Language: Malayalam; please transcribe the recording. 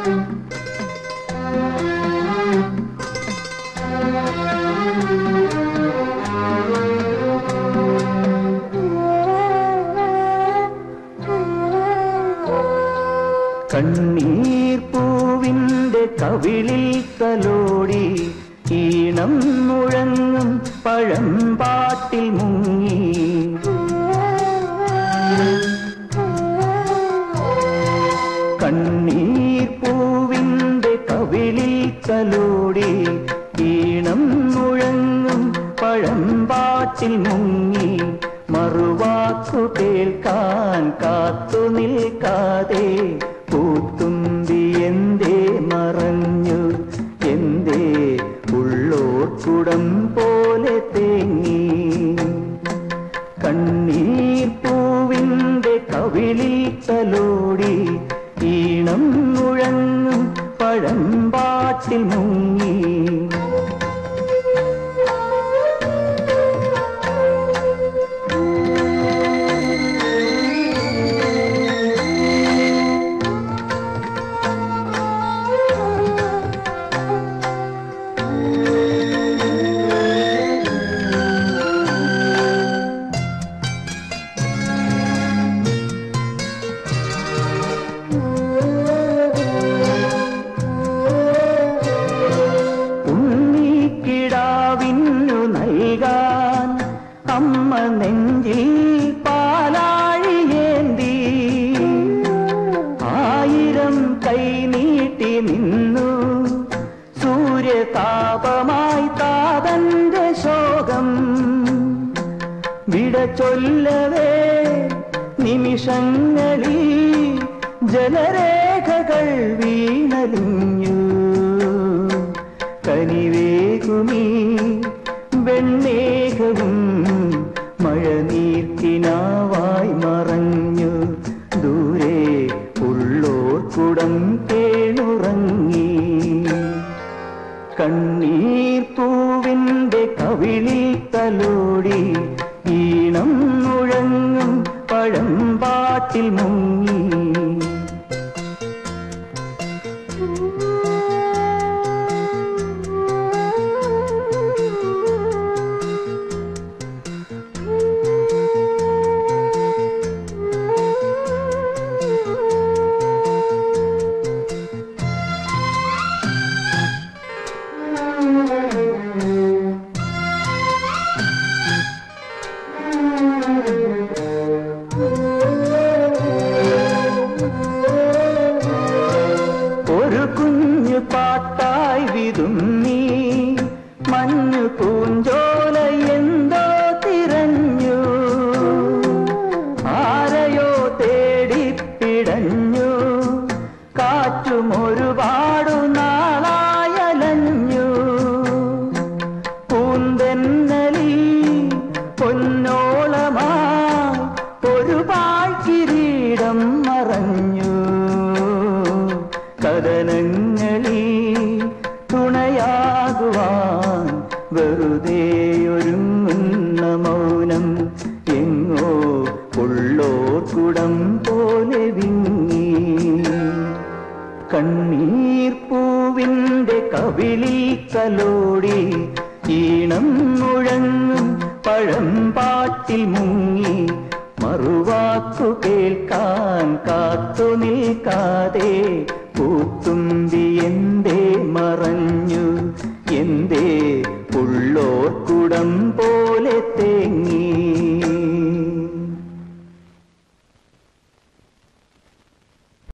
കണ്ണീർ പൂവിന്റെ കവിളിൽ തലോടി ഈണം മുഴങ്ങും പഴം പാട്ടിൽ മുങ്ങി കണ്ണീർ പൂവിന്റെ കവിളിൽ തലോടി ഈണം മുഴങ്ങും പഴം പാട്ടിൽ മുങ്ങി മറുവാക്കു കേൾക്കാൻ കാത്തു നിൽക്കാതെ പൂത്തുമ്പി എന്തേ മറഞ്ഞു എന്തേ ഉള്ളോർക്കുടം പോലെ തേങ്ങി കണ്ണീർ പൂവിന്റെ കവിളിൽ തലോടി ഈണം മുഴങ്ങും പഴം പാട്ടിൽ മുങ്ങി ഉണ്ണിക്കിടാവിന്നു നൽകാൻ അമ്മ നെഞ്ചിൽ പാലാഴിയേന്തി ആയിരം കൈ നീട്ടി നിന്നു സൂര്യതാപമായി താതന്റെ ശോകം വിട ചൊല്ലവേ നിമിഷങ്ങളിൽ ജലരേഖകൾ വീണലിഞ്ഞു കനിവേകുമീ വെണ്ണേകവും മഴനീർക്കിനാവായി മറഞ്ഞു ദൂരെ ഉള്ളോർക്കുടം കേണുറങ്ങി കണ്ണീർ പൂവിന്റെ കവിളിൽ തലോടി ഈണം മുഴങ്ങും പഴം പാട്ടിൽ മുങ്ങി ഒരു കുഞ്ഞു പാട്ടായി വിതുമ്മി മഞ്ഞു പൂഞ്ചോല എന്തോ തിരഞ്ഞു ആരെയോ തേടിപ്പിടഞ്ഞു കാറ്റും ഒരുപാടു നാളായലഞ്ഞു പൂന്തെന്നലി പൊന്നോളമായി ഒരു പാഴ്കിരീടം മറഞ്ഞു കഥനങ്ങളി തുണയാകുവാൻ വെറുതെ ഒരുങ്ങുന്ന മൗനം എങ്ങോ ഉള്ളോർക്കുടം പോലെ വിങ്ങി കണ്ണീർ പൂവിന്റെ കവിളിൽ തലോടി ഈണം മുഴങ്ങും പഴം പാട്ടിൽ മുങ്ങി മറുവാക്കു കേൾക്കാൻ കാത്തു നിൽക്കാതെ പൂത്തുമ്പി എന്തേ മറഞ്ഞു എന്തേ ഉള്ളോർക്കുടം പോലെ തേങ്ങി